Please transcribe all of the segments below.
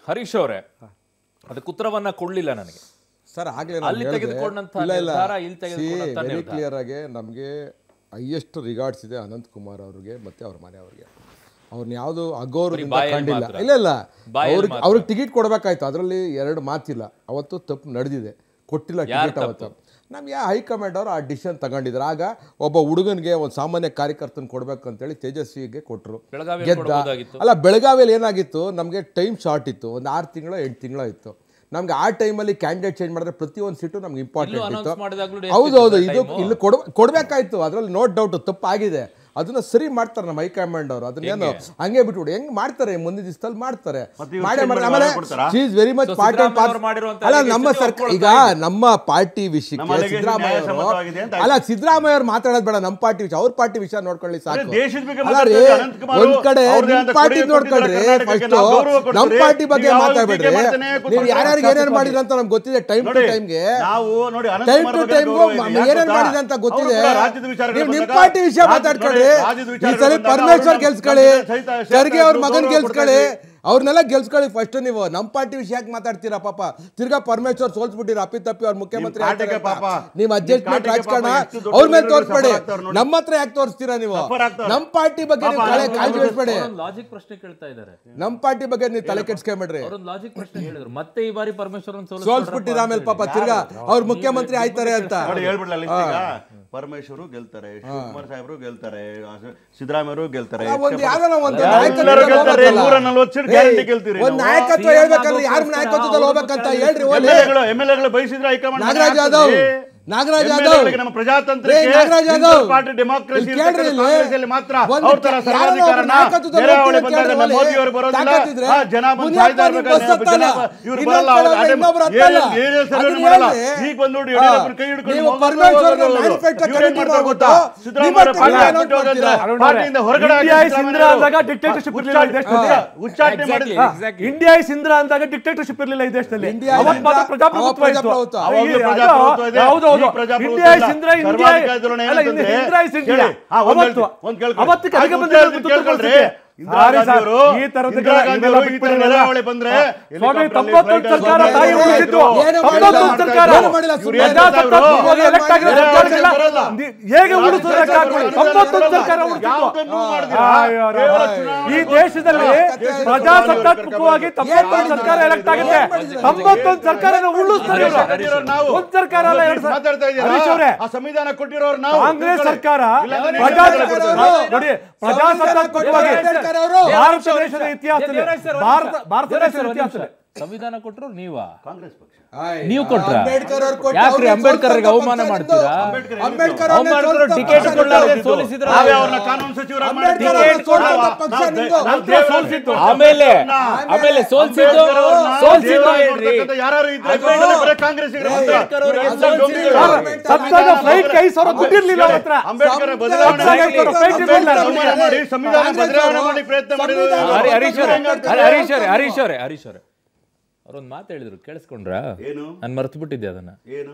ಹರೀಶ್ ಅವರೇ ಅದಕ್ಕೆ ಉತ್ತರವನ್ನ ಕೊಡ್ಲಿಲ್ಲ ನನಗೆ ಸರ್ ಆಗಲೇ ಅಲ್ಲಿ ತೆಗೆದುಕೊಂಡಂಥ ನಿರ್ಧಾರ, ಇಲ್ಲಿ ತೆಗೆದುಕೊಂಡಂಥ ವೆರಿ ನಿರ್ಧಾರ. ಕ್ಲಿಯರ್ ಆಗಿ ನಮಗೆ ಹೈಯೆಸ್ಟ್ ರಿಗಾರ್ಡ್ಸ್ ಇದೆ ಅನಂತ್ ಕುಮಾರ್ ಅವ್ರಿಗೆ ಮತ್ತೆ ಅವ್ರ ಮನೆಯವ್ರಿಗೆ ಅವ್ರನ್ನ ಯಾವುದು ಅಗೋರದಿಂದ ಬಾಯಲ್ಲಿ ಕಂಡಿಲ್ಲ ಮಾತ್ರ. ಇಲ್ಲ ಇಲ್ಲ ಬಾಯಲ್ಲಿ ಅವ್ರಿಗೆ ಮಾತ್ರ. ಅವ್ರಿಗೆ ಟಿಕೆಟ್ ಕೊಡಬೇಕಾಯ್ತು ಅದರಲ್ಲಿ ಎರಡು ಮಾತಿಲ್ಲ ಅವತ್ತು ತಪ್ಪು ನಡೆದಿದೆ ಕೊಟ್ಟಿಲ್ಲ ಯಾರ್ ಟಿಕೆಟ್ ಅವತ್ತು ನಮ್ಗೆ ಹೈಕಮಾಂಡ್ ಅವರು ಆ ಡಿಸಿಷನ್ ತಗೊಂಡಿದ್ರು ಆಗ ಒಬ್ಬ ಹುಡುಗನಿಗೆ ಒಂದು ಸಾಮಾನ್ಯ ಕಾರ್ಯಕರ್ತನ ಕೊಡ್ಬೇಕು ಅಂತೇಳಿ ತೇಜಸ್ವಿಗೆ ಕೊಟ್ಟರು ಬೆಳಗಾವಿಯಲ್ಲಿ ಗೆದ್ದ ಕೊಡ್ಬೋದಾಗಿತ್ತು. ಅಲ್ಲ ಬೆಳಗಾವಿಯಲ್ಲಿ ಏನಾಗಿತ್ತು ನಮಗೆ ಟೈಮ್ ಶಾರ್ಟ್ ಇತ್ತು ಒಂದು ಆರು ತಿಂಗಳು ಎಂಟು ತಿಂಗಳು ಇತ್ತು ನಮ್ಗೆ ಆ ಟೈಮಲ್ಲಿ ಕ್ಯಾಂಡಿಡೇಟ್ ಚೇಂಜ್ ಮಾಡಿದ್ರೆ ಪ್ರತಿಯೊಂದು ಸೀಟು ನಮ್ಗೆ ಇಂಪಾರ್ಟೆಂಟ್ announce ಇತ್ತು ಮಾಡಿದಾಗ್ಲೂ ಎಷ್ಟು ಹೌದು ಹೌದು ಇತ್ತು ಇದು time? ಇಲ್ಲಿ ಕೊಡ್ ಕೊಡ್ಬೇಕಾಯ್ತು ಅದ್ರಲ್ಲಿ ನೋ ಡೌಟ್ ತಪ್ಪಾಗಿದೆ ಅದನ್ನ ಸರಿ ಮಾಡ್ತಾರೆ ನಮ್ಮ ಹೈಕಮಾಂಡ್ ಅವರು ಅದನ್ನೇನು ಹಂಗೆ ಬಿಟ್ಬಿಡು ಹೆಂಗ್ ಮಾಡ್ತಾರೆ ಮುಂದಿನ ದಿವಸದಲ್ಲಿ ಮಾಡ್ತಾರೆ ಮತ್ತೆ ಇವ್ರು ಮಾಡೇ change ಮಾಡ್ತಾರೆ ಮಾಡಿ ಆಮೇಲೆ ಕೊಡ್ತಾರಾ? She is very much So, part and Siddaramaiah ಅವ್ರು ಮಾಡಿರುವಂತ ಅಲ್ಲ allegation ನಮ್ಮ ನೀವು ಸರ್ಕಾರ ಈಗ ಒಪ್ಕೊಳ್ತಾ ನಮ್ಮ ಪಾರ್ಟಿ ನಮ್ಮ ವಿಷಯಕ್ಕೆ allegation ಸಿದ್ದರಾಮಯ್ಯ ಅವರು ನ್ಯಾಯಸಮ್ಮತವಾಗಿದೆ ಅಂತ ಅಲ್ಲ ಸಿದ್ದರಾಮಯ್ಯ ಅವ್ರು ಮಾತಾಡೋದು ಬೇಡ ನಮ್ಮ ಪಾರ್ಟಿ ವಿಷಯ ಅವ್ರ ಪಾರ್ಟಿ ವಿಷಯ ನೋಡ್ಕೊಳ್ಳಿ ಸಾಕು ಅದೇ ದೇಶದ ಬಗ್ಗೆ ಅಲ್ಲ ರೀ ಮಾತಾಡ್ತಾರೆ ಅನಂತಕುಮಾರ್ ಒಂದ್ ಕಡೆ ಅವ್ರದ್ದೇ ನಿಮ್ ಅಂತ ಪಾರ್ಟಿ ಕೊಡುಗೆ ನೋಡ್ಕೊಳ್ರಿ ಕೊಟ್ಟಿದ್ದಾರೆ ಫಸ್ಟ್ ಕರ್ನಾಟಕಕ್ಕೆ, ನಾವು ಗೌರವ ನಮ್ಮ ಕೊಡ್ತೀವಿ. ಪಾರ್ಟಿ ಬಗ್ಗೆ ನೀವು ಯಾವಾಗ ಮಾತಾಡ್ಬೇಡ್ರಿ ಟೀಕೆ ಮಾಡ್ತಾನೆ ನೀವು ಕೂತ್ಕೊಳ್ಳಿ. ಯಾರ್ಯಾರಿಗೆ ಏನೇನ್ ಮಾಡಿದ್ರ ಅಂತ ನಮ್ಗೆ ಗೊತ್ತಿದೆ ಟೈಮ್ ಟು ನೋಡಿ, ಟೈಮ್ಗೆ ನಾವು ನೋಡಿ ಟೈಮ್ ಅನಂತಕುಮಾರ್ ಟು ಬಗ್ಗೆ ಟೈಮ್ ಗೌರವ ಇದೆ. ಯಾಕೆ ಏನೇನ್ ಗೊತ್ತಾ? ಮಾಡಿದೆ ಅಂತ ಗೊತ್ತಿದೆ ಅವ್ರು ಕೂಡ ರಾಜ್ಯದ ವಿಚಾರಗಳು ನೀವು ನಿಮ್ ಬಂದಾಗ ಪಾರ್ಟಿ ವಿಷಯ ರಾಜ್ಯ- ಮಾತಾಡ್ಕೊಳ್ಳಿ ನೋಡಿ, ರಾಜ್ಯದ ಈ ವಿಚಾರಗಳು ಸಲ ಬಂದಾಗ ಪರಮೇಶ್ವರ್ ಅವ್ರನ್ನ ಗೆಲ್ಸ್ಕೊಳ್ಳಿ ಸಹಿತ- ಸಹಿತ ಖರ್ಗೆ ಅವ್ರ ಮಗನ್ ಗೌರವ ಗೆಲ್ಸ್ಕೊಳ್ಳಿ ಕೊಡ್ತಾ ಅವ್ರನ್ನೆಲ್ಲ ಗೆಲ್ಸ್ಕೊಳ್ಳಿ ಫಸ್ಟ್ ನೀವು ನಮ್ ಪಾರ್ಟಿ ವಿಷಯ ಯಾಕೆ ಮಾತಾಡ್ತೀರಾ ಪಾಪ ತಿರ್ಗಾ ಪರಮೇಶ್ವರ್ ಸೋಲ್ಸ್ಬಿಟ್ಟಿರ ಅಪ್ಪಿ ತಪ್ಪಿ ಅವ್ರ ಮುಖ್ಯಮಂತ್ರಿ ನಿಮ್ ಆಗ್ತಾರೆ ಕಾಟಿಗೆ ಅಂತ. ಪಾಪ, ನೀವು ನಿಮ್ ಅಡ್ಜಸ್ಟ್ಮೆಂಟ್ ಕಾಟಿಗೆ ರಾಜಕಾರಣ ಪಾಪ ಎಷ್ಟು ದೊಡ್ಡ ಅವ್ರ ಮೇಲೆ leader ತೋರಿಸ್ಬೇಡಿ suffer ಆಗ್ತಾವ್ರೆ ನೋಡಿ. ನಮ್ಮ ಹತ್ರ ಯಾಕೆ ತೋರಿಸ್ತೀರಾ ನೀವು Suffer ಆಗ್ತಾವ್ರೆ. ನಮ್ ಪಾರ್ಟಿ ಬಗ್ಗೆ ನೀವು ಪಾಪ, ತಲೆ ಅವ್ರು ಕಾಳಜಿ ವಹಿಸ್ಬೇಡಿ ಲಾಜಿಕ್ ಪ್ರಶ್ನೆ ಕೇಳ್ತಾ ಇದ್ದಾರೆ ನಮ್ ಪಾರ್ಟಿ ಬಗ್ಗೆ ನೀವು ತಲೆ ಕೆಡ್ಸ್ಕೊಂಬೇಡ್ರಿ ಅವರೊಂದು ಲಾಜಿಕ್ ಪ್ರಶ್ನೆ ಹೇಳಿದ್ರು ಮತ್ತೆ ಈ ಬಾರಿ ಪರಮೇಶ್ವರನ್ ಸೋಲ್ಸ್ಬಿಟ್ಟಿರ ಆಮೇಲೆ ಪಾಪ ತಿರ್ಗಾ ಅವ್ರ ಮುಖ್ಯಮಂತ್ರಿ ಆಯ್ತಾರೆ ಅಂತ ನೋಡಿ ಹೇಳ್ಬಿಡ್ಲಲ್ಲ ಈಗ ಪರಮೇಶ್ವರು ಗೆಲ್ತಾರೆ ಶಿವಕುಮಾರ್ ಸಾಹೇಬರು ಗೆಲ್ತಾರೆ ಸಿದ್ದರಾಮಯ್ಯರು ಗೆಲ್ತಾರೆ ಆ, ಒಂದ್ ಯಾವ್ದಾನ ಒಂದು ಎಲ್ಲರೂ ನಾಯಕತ್ವ ಗೆಲ್ತಾರೆ, ಹೇಳ್ಬೇಕಲ್ಲ. ನೂರ ನಲ್ವತ್ತು ಸೀಟ್ ಏಯ್, ಗ್ಯಾರಂಟಿ ಗೆಲ್ತೀರಿ ಒಂದ್ ನಾವು. ನಾಯಕತ್ವ CM ಹೇಳ್ಬೇಕಂದ್ರೆ ಯಾರ ಆಗೋಕ್ಕೋಸ್ಕರ ನಾಯಕತ್ವದಲ್ಲಿ ಅವ್ರು ಹೋಗ್ಬೇಕಂತ ಗೊತ್ತಾಗಿ ಹೇಳ್ರಿ ಎಂ ಒಳ್ಳೆ ಎಲ್ ಎಗಳು ಎಂ ಎಲ್ ಎಗಳು ಬಯಸಿದ್ರೆ ಹೈಕಮಾಂಡ್ ನಾಗರಾಜ್ ಮನೆ ಯಾದವ್ ಹಾಕ್ತದೆ. ನಾಗರಾಜ್ MLA ಯಾದವ್ ಗಳಿಗೆ ನಮ್ಮ ಪ್ರಜಾತಂತ್ರಕ್ಕೆ ಏ, Nagaraj Yadav single party democracy ಇಲ್ಲಿ ಕೇಳ್ರಿ ಇಲ್ಲಿ. ಕಾಂಗ್ರೆಸ್ಸಲ್ಲಿ ಮಾತ್ರ ಒಂದು ಅವ್ರ ತರ ಯಾರೋ ಒಬ್ರು ಸರ್ವಾಧಿಕಾರನ ನಾಯಕತ್ವದಲ್ಲಿ ನೆರೆಹಾವಳಿ ಹೋಗ್ತೀವಿ ಬಂದಾಗ ಅಂತ ನಮ್ಮ ಹೇಳಿ ಮೋದಿಯವರು ಬರೋದಿಲ್ಲ ತಾಕತ್ತಿದ್ರೆ ಆ, ಜನ ಬಂದು ಮುನಿಯಪ್ಪ ಸಾಯ್ತಾ ನೀವು ಇರ್ಬೇಕಾದ್ರೆ ಬಸ್ ಹತ್ತಲ್ಲ. ಜನ ಇವ್ರು ಇನ್ನೊಂದ್ ಬರಲ್ಲ ಕಡೆ ಅವ್ರು ಅದೇ ಇನ್ನೊಬ್ರು ಏನ್- ಹತ್ತಲ್ಲ. ಏನ್ ಸರ್ವೆ ಅದನ್ನ ಮಾಡಲ್ಲ ಹೇಳ್ರಿ. ಈಗ ಬಂದ್ಬಿಟ್ಟು ಯಡಿಯೂರಪ್ಪನ ಕೈ ಹಿಡ್ಕೊಂಡು ನೀವು ಹೋಗೋದು, ಪರಮೇಶ್ವರ್ನ ಹೋಗೋದು, ಹೋಗೋದು. manufacture ಇವ್ರು ಏನ್ committee ಮಾಡ್ತಾರೆ ಗೊತ್ತಾ ಮಾಡ್ಬಿಟ್ಟು ಸಿದ್ದರಾಮಯ್ಯ ನಿಮ್ಮ ಪಾರ್ಟಿ ತೆರಿಗೆ ಹಾಕ್ಬಿಟ್ಟು ಹೋದ್ರೆ ಅರುಣ್ ಪಾರ್ಟಿಯಿಂದ ಹೊರಗಡೆ ಇಂಡಿಯಾ ಹಾಕಿ ಇಸ್ ಇಂದ್ರ ಸಿದ್ದರಾಮಯ್ಯ ಅಂದಾಗ dictatorship ಇರ್ಲಿಲ್ಲ ಈ ದೇಶದಲ್ಲಿ. ಉಚ್ಚಾಟನೆ ಮಾಡಿದ್ರು ಇಂಡಿಯಾ ಇಸ್ ಇಂದ್ರ ಅಂದಾಗ ಡಿಕ್ಟೇಟರ್ಶಿಪ್ ಇರಲಿಲ್ಲ ಈ ದೇಶದಲ್ಲಿ ಇಂಡಿಯಾ ಅವತ್ತು ಇಂದ್ರ- ಮಾತ್ರ ಪ್ರಜಾಪ್ರಭುತ್ವ ಅವಾಗ ಇತ್ತು ಪ್ರಜಾಪ್ರಭುತ್ವ. ಅವಾಗ್ಲೂ ಈಗ- ಪ್ರಜಾಪ್ರಭುತ್ವ ಇದೆ. ಹೌದು ಹೌದು ಈಗ ಪ್ರಜಾಪ್ರಭುತ್ವ ಇಂಡಿಯಾ ಇಸ್ ಇಲ್ಲ. ಇಂದ್ರ ಇಂಡಿಯಾ ಸರ್ವಾಧಿಕಾರದೊಳನೆ ಅಲ್ಲ, ಏನಂತಂದ್ರೆ, ಇಂಡಿಯಾ ಇಸ್ ಇಂಡಿಯಾ ಕೇಳಿ. ಹಾ, ಒಂದ್ ಅವತ್ತು ಹೇಳ್ತೀನಿ, ಒಂದ್ ಕೇಳ್ಕೊಳ್ಳಿ. ಅವತ್ತು ಕೆಳಗೆ ಆಯ್ತು, ಬಂದಿರೋ ಒಂದ್ ಹೇಳ್ತೀನಿ, ಕೇಳ್ಕೊಳ್ರಿ. ಇಂದಿರಾ ಸಾರಿ ಗಾಂಧಿ ಸರ್, ಅವರು ಈ ತರದ ಇಂದಿರಾ ಗಾಂಧಿ ಅವರು ಈ ತರ ನೆರೆಹಾವಳಿ ಬಂದ್ರೆ ಸ್ವಾಮಿ ಹೆಲಿಕಾಪ್ಟರ್ ತೊಂಬತ್ತೊಂದು ಫ್ಲೈಟ್ ಸರ್ಕಾರ ಅಲ್ಲಿ ತಾಯಿ ಹೋಗ್ತಾ ಉಳಿಸಿದ್ದು ಇದ್ರು. ಏನು ತೊಂಬತ್ತೊಂದು ಮಾಡಿಲ್ಲ, ಸರ್ಕಾರ ಏನು ಮಾಡಿಲ್ಲ, ಇವ್ರು ಸುಮ್ಮನೆ ಏನ್ ಪ್ರಜಾಸತ್ತಾತ್ಮಕವಾಗಿ ಹೇಳ್ತಾ elect ಆಗಿರೋ ಇದ್ರು? ಸರ್ಕಾರಗಳಿಲ್ಲ. ಬರಲ್ಲ. ದಿ- ಹೇಗೆ ಉಳಿಸೋದಕ್ಕೆ ಆಗ್ಬೋದು? ತೊಂಬತ್ತೊಂದು ಸರ್ಕಾರ ಉಳಿಸಿದ್ದು ಯಾವ್ದನ್ನೂ ಮಾಡಿದಿರಾ? ಅಯ್ಯೋ, ಕೇವಲ ರಾಮ. ಚುನಾವಣೆ ಈ ದೇಶದಲ್ಲಿ ಪ್ರಜಾಸತ್ತಾತ್ಮಕವಾಗಿ ತೊಂಬತ್ತೊಂದು ಸರ್ಕಾರ ಎಲೆಕ್ಟ್ ಆಗಿದೆ ತೊಂಬತ್ತೊಂದು ಸರ್ಕಾರನ ಉರುಳಿಸ್ತಾರೆ ಇವ್ರು. ಕೊಟ್ಟಿರೋರು ನಾವು. ಒಂದ್ ಸರ್ಕಾರ ಅಲ್ಲ, ಎರಡು ಸರ್ಕಾರ. ಮಾತಾಡ್ತಾ ಇದ್ದೀರಾ? ಹರೀಶ್ ಅವ್ರೆ, ಆ ಸಂವಿಧಾನ ಕೊಟ್ಟಿರೋರು ನಾವು ಕಾಂಗ್ರೆಸ್ ಸರ್ಕಾರ ಇಲ್ಲಾಂದ್ರೆ ನೀವು ಪ್ರಜಾ ಸಂವಿಧಾನ ಕೊಡ್ತೀರಾ? ನೋಡಿ ಪ್ರಜಾಸತ್ತಾತ್ಮಕವಾಗಿ ಅಂಬೇಡ್ಕರ್ ಅವರು ಭಾರತ ದೇಶದ ಇತಿಹಾಸದಲ್ಲಿ ದೇವರಾಜ್ ಸರ್, ಒಂದ್ ಭಾರತ ನಿಮಿಷ. ಭಾರತ ದೇವರಾಜ್ ದೇಶದ ಸರ್, ಒಂದ್ ಇತಿಹಾಸದಲ್ಲಿ ನಿಮಿಷ. ಸಂವಿಧಾನ ಕೊಟ್ಟರು ನೀವಾ ಕಾಂಗ್ರೆಸ್ ಪಕ್ಷ ನೀವು ಕೊಟ್ರಾ? ಅಂಬೇಡ್ಕರ್ ಅವ್ರು ಕೊಟ್ಟು ಯಾಕ್ರಿ ಅವ್ರಿಗೆ ಅಂಬೇಡ್ಕರ್ ಅವ್ರಿಗೆ ಸ್ವಲ್ಪ ಅವಮಾನ ಪಕ್ಷ ಮಾಡ್ತೀರಾ? ನಿಮ್ದು. ಅಂಬೇಡ್ಕರ್ ಅವ್ರನ್ನೇ ಅವಮಾನ ಸ್ವಲ್ಪ ಟಿಕೆಟ್ ಪಕ್ಷ ಕೊಡ್ಲಾರ್ದೆ ನಿಮ್ದು. ಸೋಲಿಸಿದ್ರ ನಾವೇ ಅವ್ರನ್ನ ಕಾನೂನು ಸಚಿವರಾಗಿ ಅಂಬೇಡ್ಕರ್ ಮಾಡಿದ್ದೀವಿ. ಅವ್ರನ್ನ ಸೋಲಿಸಿದ ನಾವು- ಪಕ್ಷ ನಾವು ನಿಮ್ದು. ನಾವು ನಂತರ ಸೋಲ್ಸಿದ್ದು. ಆಮೇಲೆ ಆಮೇಲೆ ಸೋಲ್ಸಿದ್ದು ಅಂಬೇಡ್ಕರ್ ಅವ್ರನ್ನ ಸೋಲ್ಸಿದ್ದು ದೇವರಾಗಿ ಹೇಳ್ರಿ ನೋಡ್ತಕ್ಕಂಥ ಯಾರ್ಯಾರು ಇದ್ರೆ ಅಂಬೇಡ್ಕರ್ ಬರೀ ಕಾಂಗ್ರೆಸ್ಸಿಗರು ಮಾತ್ರ. ಅಂಬೇಡ್ಕರ್ ಅವ್ರಿಗೆ ಅದು ಸೋಲ್ಸಿದ್ದು. ಗಂಭೀರ. ಸತ್ತಾಗ ಫ್ಲೈಟ್ ಐದು ಸಾವಿರ ದುಡ್ಡಿರ್ಲಿಲ್ಲ ಅವ್ರ ಹತ್ರ ಅಂಬೇಡ್ಕರ್ ಬದಲಾವಣೆ ಸತ್ತಾಗ ಐದು ಸಾವಿರ ಫ್ಲೈಟ್ ಇರ್ಲಿಲ್ಲ. ಸಂವಿಧಾನ ಮಾಡಿ ಸಂವಿಧಾನ ಬದಲಾವಣೆ ಮಾಡಿ ಪ್ರಯತ್ನ ಮಾಡಿದ್ರು ಹರಿ- ಹರೀಶ್ ಅವರೇ ಹರಿ- ಹರೀಶ್ ಅವರೇ ಹರೀಶ್ ಅವರೇ ಹರೀಶ್ ಅವರೇ ಅವ್ರೊಂದು ಮಾತು ಹೇಳಿದ್ರು ಕೇಳಿಸ್ಕೊಂಡ್ರ ಏನು ನಾನು ಮರ್ತು ಬಿಟ್ಟಿದ್ದೆ ಅದನ್ನ ಏನು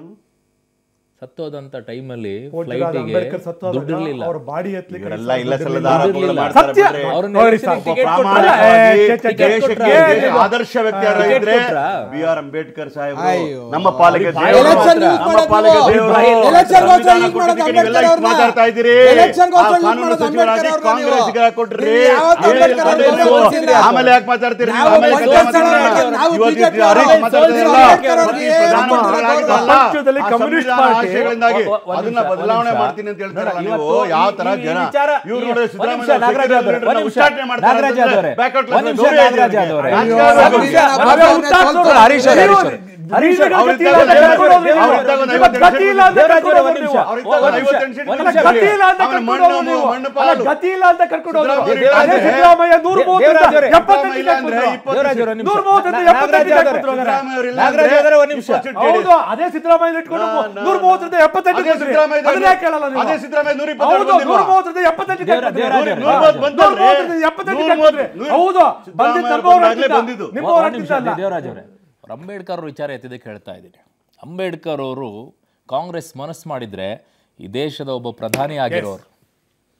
ಸತ್ತೋದಂತ ಟೈಮಲ್ಲಿ ಕೋಟಿಗಾದ ಫ್ಲೈಟಿಗೆ ಅಂಬೇಡ್ಕರ್ ಸತ್ತೋದಾಗ ದುಡ್ಡಿರ್ಲಿಲ್ಲ ಅವ್ರ ಬಾಡಿ ಎತ್ತಲಿಕ್ಕೆ ಇವರೆಲ್ಲ ಇಲ್ಲ ಸಲ್ಲದ ದುಡ್ಡಿರ್ಲಿಲ್ಲ. ಆರೋಪಗಳು ಮಾಡ್ತಾರೆ ಸತ್ಯ. ಬಿಡ್ರಿ. ಅವ್ರನ್ನ ನೋಡಿ ಎಲೆಕ್ಷನ್ಗೆ ಸರ್, ಟಿಕೆಟ್ ಕೊಟ್ರಲ್ಲ? ಪ್ರಾಮಾಣಿಕವಾಗಿ ಏ, ಛೆ, ಛೆ, ಛೆ, ದೇಶಕ್ಕೆ ಕೊಟ್ರಾ? ದೇಶ ಆದರ್ಶ ವ್ಯಕ್ತಿಯಾಗಿದ್ರೆ ಕೊಟ್ರಾ? ಬಿ ಆರ್ ಅಂಬೇಡ್ಕರ್ ಸಾಹೇಬರು ಅಯ್ಯೋ. ನಮ್ಮ ಪಾಲಿಗೆ ಬಾಯಿ ದೇವರು. ಎಲೆಕ್ಷನ್ ಯೂಸ್ ನಮ್ಮ ಮಾಡೋದು ಪಾಲಿಗೆ ನೀವು. ದೇವರು. ಎಲೆಕ್ಷನ್ ಗೋಸ್ಕರ ಸಂವಿಧಾನ ಯೂಸ್ ಮಾಡೋದು ಕೊಟ್ಟಿದ್ದಕ್ಕೆ ನೀವೆಲ್ಲ ಅಂಬೇಡ್ಕರ್ ಇಷ್ಟು ಮಾತಾಡ್ತಾ ಇದ್ದೀರಿ ಎಲೆಕ್ಷನ್ ಗೋಸ್ಕರ ಆ ಯೂಸ್ ಕಾನೂನು ಮಾಡೋದು ಸಚಿವರಾಗಿ ಅಂಬೇಡ್ಕರ್ ಅವ್ರನ್ನ ಕಾಂಗ್ರೆಸ್ಗೆ ನೀವು. ಕೊಟ್ರಿ ನೀವು ಯಾವತ್ತೂ ಆಮೇಲೆ ಅಂಬೇಡ್ಕರ್ ಅದೇ ಅವ್ರನ್ನ ಸೊ- ಸೋಲಿಸಿಲ್ಲ. ಆಮೇಲೆ ಯಾಕೆ ಮಾತಾಡ್ತೀರಿ ನೀವು? ನಾವು ಆಮೇಲೆ ಯಾಕೆ ಬೈಕ್ ಮಾತಾಡ್ತೀರಿ? ನಾವು ಇವತ್ತು BJP ಇದು ಅರಿವು ಅವರು ಮಾತಾಡ್ತಿರಲ್ಲ. ಅಂಬೇಡ್ಕರ್ ಅವ್ರಿಗೆ ಈ ಪ್ರಧಾನ ನಮ್ಮ ಮಂತ್ರಿಗಳಾಗಿದ್ದಲ್ಲ. ಪ್ರಪಂಚದಲ್ಲಿ ಆ ಕಮ್ಯುನಿಸ್ಟ್ ಸಂವಿಧಾನ ಪಾರ್ಟಿ ಆಶಯಗಳಿಂದಾಗಿ ಒ- ಒ- ಒಂದ್ ಅದನ್ನ ನಿಮಿಷ, ಬದಲಾವಣೆ ಒಂದ್ ಮಾಡ್ತೀನಿ ಅಂತ ಹೇಳ್ತಾರಲ್ಲ ನಿಮಿಷ. ನೀವು ಇವತ್ತು ಯಾವ ಈ- ತರ ಈ ಜನ ವಿಚಾರ ಇವ್ರು ಈ- ನೋಡಿ ಒಂದ್ ಸಿದ್ದರಾಮಯ್ಯ ನಿಮಿಷ, ನಾಗರಾಜ್ ಆದವ್ರೆ, ಒಂದ್ ನಿಮಿಷ, ಉಚ್ಚಾಟನೆ ಮಾಡ್ತಾರೆ ನಾಗರಾಜ್ ಅಂತಂದ್ರೆ ಆದವ್ರೆ, backward ಒಂದ್ class ನಿಮಿಷ, ಗೌರವ ಇದೆ ನಾಗರಾಜ್ ಅವ್ರಿಗೆ. ಆದವ್ರೆ. ರಾಜಕಾರಣ ಒಂದ್ ನಿಮಿಷ, ಬಗ್ಗೆ ನಾವೇ ಉತ್ತರ ಕೊಡೋಣ, ಹರೀಶ್ ಅವರೇ, ಹರೀಶ್ ಅವರೇ. ಹರೀಶ್ ಅವರೇ, ಅವ್ರಿಗೆ ಗತಿ ಇಲ್ಲ ಅಂತ ಅವ್ರಿದ್ದಾಗ ಕರ್ಕೊಂಡು ಹೋದ್ರಿ ನೀವು. ಅವ್ರಿದ್ದಾಗ ಒಂದು ಇವತ್ತು ಗತಿ ಇಲ್ಲ ಅಂತ ದೇವರಾಜ್ ಅವರೇ, ಕರ್ಕೊಂಡು ಒಂದ್ ಹೋದ್ರಿ ನಿಮಿಷ. ನೀವು. ಅವ್ರಿದ್ದಾಗ ಒಂದ್ ನಿಮಿಷ, ಐವತ್ತೆಂಟು ಸೀಟ್ ಒಂದ್ ಅಲ್ಲ, ನಿಮಿಷ. ಗತಿ ಇಲ್ಲ ಅಂತ ಆಮೇಲೆ ಕರ್ಕೊಂಡು ಮಣ್ಣು ಹೋದ್ರಿ ನೀವು. ಮಣ್ಣು ಅಲ್ಲ, ಪಾಲು. ಗತಿ ಇಲ್ಲ ಅಂತ ಕರ್ಕೊಂಡು ಹೋದ್ರು. ಸಿದ್ದರಾಮಯ್ಯ ಅದೇ ಇದ್ರೆ- ಸಿದ್ದರಾಮಯ್ಯ ನೂರ ದೇವರಾಜ್ ಅವರೇ, ಮೂವತ್ತರಿಂದ ಎಪ್ಪತ್ತೆಂಟು ಇಲ್ಲ ಅಂದ್ರೆ ಟಿಕೆಟ್ ಇಪ್ಪತ್ತು ದೇವರಾಜ್ ಅವರೇ, ಒಂದ್ ನಿಮಿಷ. ನೂರ ಮೂವತ್ತರಿಂದ ನಾ- ಎಪ್ಪತ್ತೆಂಟು ನಾಗರಾಜ್ ಟಿಕೆಟ್ ಅವರೇ. ಕೊಟ್ರು ಹಾಗಾದ್ರೆ. ಸಿದ್ದರಾಮಯ್ಯ ಇಲ್ಲ ನಾಗರಾಜ್ ಅಂದ್ರೆ ಅವರೇ, ಒಂದ್ ನಿಮಿಷ. ಇಪ್ಪತ್ತು ಸೀಟ್ ಹೌದು ಅದೇ ಸಿದ್ದರಾಮಯ್ಯ ಇಟ್ಕೊಂಡು ನಾ- ನಾ- ನೂರ ಮೂವತ್ತರಿಂದ ಎಪ್ಪತ್ತೆಂಟು ಅದೇ ಕೊಟ್ರಿ. ಸಿದ್ದರಾಮಯ್ಯ ಇದ್ರೆ- ಅದನ್ನ ಯಾಕೆ ಕೇಳಲ್ಲ ನೀವು? ಅದೇ ಸಿದ್ದರಾಮಯ್ಯ ನೂರ ಇಪ್ಪತ್ತೆರಡು ಹೌದು ಬಂದಿಲ್ವಾ? ನೂರ ಮೂವತ್ತರಿಂದ ಎಪ್ಪತ್ತೆಂಟು ಟಿಕೆಟ್ ದೇವರಾಜ್ ಕೊಟ್ರಿ. ಅವರೇ. ನೂರ ಮೂವತ್ತು ಬಂತಲ್ರಿ? ನೂರ ಮೂವತ್ತರಿಂದ ಎಪ್ಪತ್ತೆಂಟು ನೂರ ಟಿಕೆಟ್ ಮೂವತ್ತು- ಕೊಟ್ರಿ. ನೂರ- ಹೌದು ಬಂದಿದ್ದು ಸಿದ್ದರಾಮಯ್ಯ ನಮ್ಮ ಹೋರಾಟದಿಂದ. ಬಂದಾಗ್ಲೇ ಬಂದಿದ್ದು. ನಿಮ್ಮ ಒಂದ್ ಹೋರಾಟದಿಂದ ನಿಮಿಷ, ಅಲ್ಲ. ದೇವರಾಜ್ ಅವರೇ ಅವ್ರು ಅಂಬೇಡ್ಕರ್ ಅವ್ರ ವಿಚಾರ ಎತ್ತಿದ್ದಕ್ಕೆ ಹೇಳ್ತಾ ಇದ್ದೀನಿ ಅಂಬೇಡ್ಕರ್ ಅವರು ಕಾಂಗ್ರೆಸ್ ಮನಸ್ಸು ಮಾಡಿದ್ರೆ ಈ ದೇಶದ ಒಬ್ಬ ಪ್ರಧಾನಿ ಆಗಿರೋರು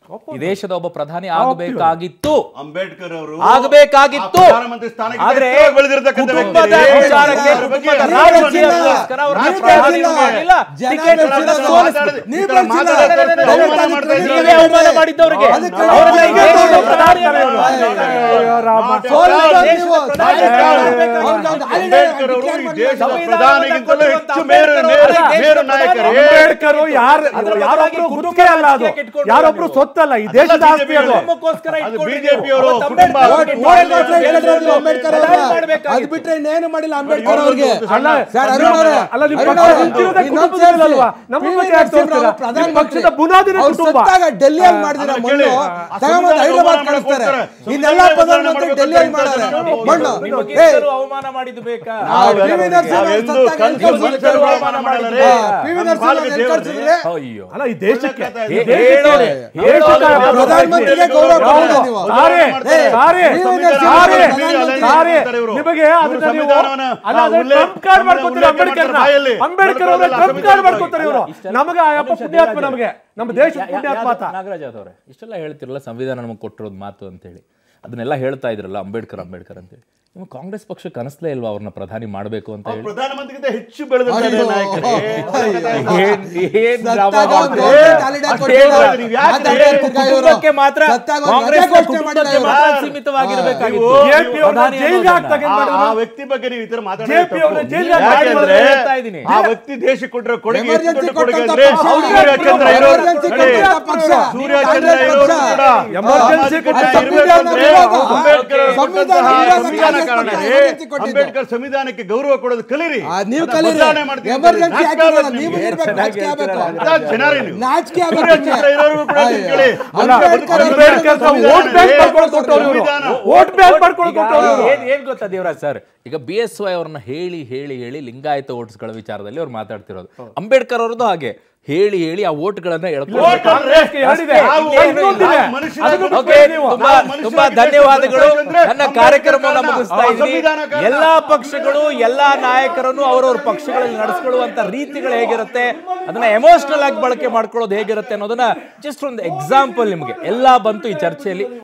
ಈ ದೇಶದ ಒಬ್ಬ ಪ್ರಧಾನಿ ಆಗಬೇಕಾಗಿತ್ತು ಅಂಬೇಡ್ಕರ್ ಅವರು ಆಗಬೇಕಾಗಿತ್ತು ಆ ಪ್ರಧಾನಮಂತ್ರಿ ಸ್ಥಾನಕ್ಕೆ ಆದ್ರೆ ಎತ್ತರವಾಗಿ ಬೆಳೆದಿರ್ತಕ್ಕಂಥ ಕುಟುಂಬದ ವ್ಯಕ್ತಿ. ವಿಚಾರಕ್ಕೆ ಅದ್ರ ಬಗ್ಗೆ ಕುಟುಂಬದ ನೀವು ರಾಜಕೀಯಕ್ಕೋಸ್ಕರ ಅವ್ರ ನೀವು ರಾಜಕಾರಣಿ ಬೆಳೆಸಿಲ್ಲ. ಮಾಡಲಿಲ್ಲ. ಜನ ಟಿಕೆಟ್ ಬೆಳೆಸಿಲ್ಲ. ಕೊಡೋದು ಸೋಲಿಸ್ಬಿಟ್ರು. ನೀವು ಈ ತರ ಬೆಳೆಸಿಲ್ಲ. ಮಾತಾಡ್ತಾ ಇರ್ತಾರೆ, ದಯವಿಟ್ಟು ಅವಮಾನ ಮಾಡ್ತಾ ಅದಕ್ಕೆ ಇದ್ದಾರೆ. ನೀವೇ ಅವಮಾನ ಮಾಡಿದ್ದವ್ರಿಗೆ ಅದಕ್ಕೆ ಅವ್ರನ್ನ ಈ ನಾವು ದೇಶದ ನಾವು ಪ್ರಧಾನಿ ನಾವು ಅವರು. ಅಯ್ಯೋ ರಾಮ. ಸೋಲಿಲ್ಲ ದೇಶದ ನೀವು. ಪ್ರಧಾನಿ ಅವ್ನು- ಆಗ್ಬೇಕು. ಅವ್ನು- ಅಂಬೇಡ್ಕರ್ ಅವರು ಈ ದೇಶದ ಸಂವಿಧಾನವನ್ನ ಪ್ರಧಾನಿಗಿಂತಲೂ ಹೆಚ್ಚು ಕೊಟ್ಟಿರುವಂತ ಮೇರು ಅಂಬೇಡ್ಕರ್ ಮೇರು- ಅವರು ಮೇರು ದೇಶದ ನಾಯಕರೇ ಅಂಬೇಡ್ಕರ್ ಯಾರು ಅದ್ರ ಯಾರೊಬ್ರು ಬದಲಾಗಿ ಗುತ್ತಿಗೆ ಅಲ್ಲ ಅದು ಕುಟುಂಬದ ರಾಜಕೀಯಕ್ಕೆ ಯಾರೊಬ್ರು ಇಟ್ಕೊಂಡು ಸೊತ್ತಲ್ಲ ಈ ದೇಶದ ಆಸ್ತಿ ಅದು ಕುಟುಂಬಕ್ಕೋಸ್ಕರ ಅದು ಇಟ್ಕೊಂಡ್ರಿ ಬಿಜೆಪಿ ನೀವು. ಅವರು ಅವತ್ತು ಕುಟುಂಬ ಅಂಬೇಡ್ಕರ್ ಓಟ್ ಅವ್ರಿಗೆ ಓಟ್ ಮಾತ್ರ ಇಟ್ಟಿದ್ರು ನೀವು ಅಂಬೇಡ್ಕರ್ ಪ್ರಧಾನಿ ಅವ್ರನ್ನ. ಮಾಡ್ಬೇಕಾಗಿತ್ತು. ಅದ್ ಬಿಟ್ರೆ ಇನ್ನೇನು ಮಾಡಿಲ್ಲ ಅಂಬೇಡ್ಕರ್ ನೋಡಿ, ಅವ್ರಿಗೆ ಒಂದು ಅಲ್ಲ ಸರ್ ಅರುಣ್ ಅವರೇ, ಅಲ್ಲ ನಿಮ್ಮ ಅರುಣ್ ಪಕ್ಷ ಅವರೇ, ನಿಂತಿರೋದೇ ಇನ್ನೊಂದು ಕುಟುಂಬದಲ್ಲಲ್ವಾ ಸೇರ್ಸಿ. ನಮ್ಮ ಪಿ. ವಿ. ಬಗ್ಗೆ ಯಾಕೆ ನರಸಿಂಹರಾವ್ ತೋರಿಸ್ತೀರಾ? ಪ್ರಧಾನ ನಿಮ್ಮ ಮಂತ್ರಿ. ಪಕ್ಷದ ಬುನಾದಿನೇ ಅವ್ರು ಕುಟುಂಬ ಸತ್ತಾಗ ಡೆಲ್ಲಿಯಲ್ಲಿ ಮಾಡಿದಿರ ಆಮೇಲೆ ಮಣ್ಣು ಕೇಳಿ, ತಗೊಂಬಂದು ಸಂವಿಧಾನ ಹೈದರಾಬಾದ್ ಅವಮಾನ ಕಳಿಸ್ತಾರೆ ಮಾಡ್ತಾರೆ. ಇನ್ನೆಲ್ಲ ಪ್ರಧಾನಮಂತ್ರಿ ಡೆಲ್ಲಿಯಲ್ಲಿ ಮಾಡ್ತಾರೆ ಮಣ್ಣು ಏ, ನಿಮಗಿಂತಲೂ ಅವಮಾನ ಮಾಡಿದ್ದು ಬೇಕಾ ಪಿ. ವಿ. ನರಸಿಂಹರಾವ್ ನಾವೆಂದೂ ಸತ್ತಾಗ ಕನಸು ಎಲ್ಲಿ ಮನಸ್ಸಲ್ಲಿ ಕಳ್ಸಿದ್ರು? ಅವಮಾನ ಮಾಡಲ್ಲ ಹಾ, ರೀ. ಪಿ. ವಿ. ನಮ್ಮ ನರಸಿಂಹರಾವ್ ಪಾಲಿಗೆ ಎಲ್ಲಿ ದೇವರು ಕಳ್ಸಿದ್ರೆ? ಅಯ್ಯೋ ಅಲ್ಲ ಈ ದೇಶಕ್ಕೆ ಹೇ- ಈ ದೇಶಕ್ಕೆ- ಹೇಳೋರೆ, ದೇಶಕ್ಕೆ ಹೇಳೋರೆ, ಪ್ರಧಾನಮಂತ್ರಿಗೆ ಗೌರವ ಕೊಡಲ್ಲ ಹೌದು. ನೀವು. ಸಾರಿ, ಏ, sorry, P. V. Sorry, Narasimha Rao sorry, ಮಾಡ್ತಾರೆ ಇವ್ರು. ನಿಮಗೆ ಇವ್ರು ಅದನ್ನ ನೀವು ಸಂವಿಧಾನವನ್ನ, ಅಲ್ಲ ಆ, ಅದೇ ಉಲ್ಲೇಖ- ಟ್ರಂಪ್ ಕಾರ್ಡ್ ಮಾಡ್ಕೊತೀರಿ ಉಲ್ಲೇಖ ಅಂಬೇಡ್ಕರ್ ಮಾಡ್ತಾರೆ ಬಾಯಲ್ಲಿ. ಅಂಬೇಡ್ಕರ್ ಅವರೇ ಬರ್ಕೊಳ್ಳಲ್ಲ, ಟ್ರಂಪ್ ಕಾರ್ಡ್ ಸಂವಿಧಾನ ಮಾಡ್ಕೊತಾರೆ ಇವರು ನಮಗೆ ಆ ಯಪ್ಪ ಪುಣ್ಯಾತ್ಮ ನಮಗೆ ನಮ್ಮ ದೇಶದ ಪುಣ್ಯಾತ್ಮ ಆತ ನಾಗರಾಜ್ ಅವರೇ ಇಷ್ಟೆಲ್ಲ ಹೇಳ್ತಿರಲ್ಲ ಸಂವಿಧಾನ ನಮಗೆ ಕೊಟ್ಟಿರೋದು ಮಾತು ಅಂತೇಳಿ ಅದನ್ನೆಲ್ಲ ಹೇಳ್ತಾ ಇದ್ರಲ್ಲ ಅಂಬೇಡ್ಕರ್ ಅಂಬೇಡ್ಕರ್ ಅಂತೇಳಿ ನಿಮ್ಮ ಕಾಂಗ್ರೆಸ್ ಪಕ್ಷ ಕನಸ್ಲೇ ಇಲ್ವಾ ಅವ್ರನ್ನ ಪ್ರಧಾನಿ ಮಾಡಬೇಕು ಅಂತ ಹೇಳಿ ಪ್ರಧಾನಮಂತ್ರಿಗಿಂತ ಹೆಚ್ಚು ಬೆಳೆದಿದ್ದಾರೆ ಅಯ್ಯೋ. ನಾಯಕರೇ ಏನ್ ಏನ್ ಡ್ರಾಮಾ ಸತ್ತಾಗ ಒಂದು ಮಾಡ್ತೀರಿ? government holiday ಅಷ್ಟ್ ಕೊಟ್ಟಿಲ್ಲ. ಹೇಳ್ಬಾರ್ದು ನೀವು ಯಾಕೆ ಮಾತಾಡ್ತಾ ಇರ್ತೀರ ಇವ್ರು. ಕುಟುಂಬಕ್ಕೆ ಮಾತ್ರ ಸತ್ತಾಗ ಒಂದು ಕಾಂಗ್ರೆಸ್ ರಜೆ ಘೋಷಣೆ ಕುಟುಂಬಕ್ಕೆ ಮಾಡಿಲ್ಲ ಮಾತ್ರ ಇವ್ರು. ಸೀಮಿತವಾಗಿರ್ಬೇಕಾಗಿತ್ತು ನೀವು- JP ಅವ್ರನ್ನ ಪ್ರಧಾನಿ ಜೈಲ್ಗೆ ಅನ್ನೋದನ್ನ. ಹಾಕ್ದಾಗ ಏನ್ ಆ- ಮಾಡಿದ್ರು? ಆ ವ್ಯಕ್ತಿ ಬಗ್ಗೆ ನೀವು ಈ ತರ ಮಾತಾಡೋದು JP ಅವ್ರನ್ನ ತಪ್ಪು. ಜೈಲ್ಗೆ ಯಾಕೆಂದ್ರೆ ಹಾಕಿದ್ರು ಹೇಳ್ತಾ ಇದ್ದೀನಿ. ಆ ವ್ಯಕ್ತಿ ದೇಶಕ್ಕೆ ಕೊಟ್ಟಿರೋ ಕೊಡುಗೆ ಎಷ್ಟು ಎಮರ್ಜೆನ್ಸಿ ದೊಡ್ಡ ಕೊಡುಗೆ ಕೊಟ್ಟಂತ ಅಂದ್ರೆ ಪಕ್ಷ. ಸೂರ್ಯಚಂದ್ರ ಇರೋರು ಎಮರ್ಜೆನ್ಸಿ ನೋಡಿ, ಕೊಟ್ಟಂತ ಪಕ್ಷ. ಸೂರ್ಯಚಂದ್ರ ಕಾಂಗ್ರೆಸ್ ಇರೋರು ಪಕ್ಷ. ಕೂಡ ಎಮರ್ಜೆನ್ಸಿ ಸಾಮಾಜಿಕ ಕೊಟ್ಟ ನ್ಯಾಯ ಇರ್ಬೇಕು ಸಂವಿಧಾನ ಅಂದ್ರೆ ವಿರೋಧ. ಅಂಬೇಡ್ಕರ್ ಅವರು ಸಂವಿಧಾನ ಕೊಟ್ಟಂತಹ ವಿರೋಧ ಸಂವಿಧಾನ ಕಾಂಗ್ರೆಸ್ ಕಾರಣ ಪಕ್ಷ ರೀ. ಎಮರ್ಜೆನ್ಸಿ ಕೊಟ್ಟಿದ್ದು. ಅಂಬೇಡ್ಕರ್ ಸಂವಿಧಾನಕ್ಕೆ ಗೌರವ ಕೊಡೋದು ಕಲೀರಿ ಆ, ನೀವು ಅದನ್ನ ಕಲೀರಿ ಬದಲಾವಣೆ ಮಾಡ್ತೀವಿ ಅಂತ ಹೇಳಿ. ಎಮರ್ಜೆನ್ಸಿ ನಾಚಿಕೆ ಆಗಿಲ್ಲ ಆಗ್ಬೇಕು ನೀವು ನಿಮ್ಗೆ. ಇರ್ಬೇಕು ನಾಚಿಕೆ ಆಗ್ಬೇಕು ಅಂತ ಜನ ರೀ ನೀವು. ನಾಚಿಕೆ ಆಗ್ಬೇಕು ಸೂರ್ಯಚಂದ್ರ ಇರೋರು ಕೂಡ ತಿಳ್ಕೊಳ್ಳಿ. ಅಲ್ಲ, ಅಂಬೇಡ್ಕರ್ ಅವರು ಅಂಬೇಡ್ಕರ್ ಸಂವಿಧಾನ ವೋಟ್ ಬ್ಯಾಂಕ್ ರೀ. ಮಾಡ್ಕೊಂಡು ಕೊಟ್ಟವ್ರು ಇವರು ಸಂವಿಧಾನ. ವೋಟ್ ಬ್ಯಾಂಕ್ ಮಾಡ್ಕೊಂಡು ಈಗ ಕೊಟ್ಟವ್ರು ಇವರು ಏನ್ ಏನ್ ಗೊತ್ತಾ ದೇವರಾಜ್ ಸರ್ ಈಗ ಬಿ ಎಸ್ ವೈ ಅವ್ರನ್ನ ಹೇಳಿ ಹೇಳಿ ಹೇಳಿ ಲಿಂಗಾಯತ ಓಟ್ಸ್ಗಳ ವಿಚಾರದಲ್ಲಿ ಅವ್ರು ಮಾತಾಡ್ತಿರೋದು ಅಂಬೇಡ್ಕರ್ ಅವ್ರದ್ದು ಹಾಗೆ ಹೇಳಿ ಹೇಳಿ ಆ ಓಟ್ಗಳನ್ನ ಎಳ್ಕೊಂಡು ವೋಟ್ ಅಂದ್ರೆ ಕಾಂಗ್ರೆಸ್ಗೆ ಹೇಳಿದೆ. ನಾವು ಇನ್ನೇನು ಇನ್ನೊಂದಿದೆ. ಇಲ್ಲ. ಮನುಷ್ಯರಾಗಿ ಅದನ್ನು ಬಿಟ್ಟು ಓಕೆ ನೀವು. ತುಂಬಾ ನಾವು ಮನುಷ್ಯರಾಗಿ ತುಂಬಾ ದೇಶ ಧನ್ಯವಾದಗಳು ಬದುಕಬೇಕಂದ್ರೆ ನನ್ನ ಅಂಬೇಡ್ಕರ್ ಕಾರ್ಯಕ್ರಮವನ್ನು ಕಾರಣ. ಮುಗಿಸ್ತಾ ಆ ಇದ್ದೀನಿ ಸಂವಿಧಾನ ಕಾರಣ. ಎಲ್ಲಾ ಪಕ್ಷಗಳು ಎಲ್ಲಾ ನಾಯಕರನ್ನು ಅವರವ್ರ ಪಕ್ಷಗಳಲ್ಲಿ ನಡೆಸ್ಕೊಳ್ಳುವಂತ ರೀತಿಗಳು ಹೇಗಿರುತ್ತೆ ಅದನ್ನ ಎಮೋಷನಲ್ ಆಗಿ ಬಳಕೆ ಮಾಡ್ಕೊಳ್ಳೋದು ಹೇಗಿರುತ್ತೆ ಅನ್ನೋದನ್ನ ಜಸ್ಟ್ ಒಂದು ಎಕ್ಸಾಂಪಲ್ ನಿಮಗೆ ಎಲ್ಲಾ ಬಂತು ಈ ಚರ್ಚೆಯಲ್ಲಿ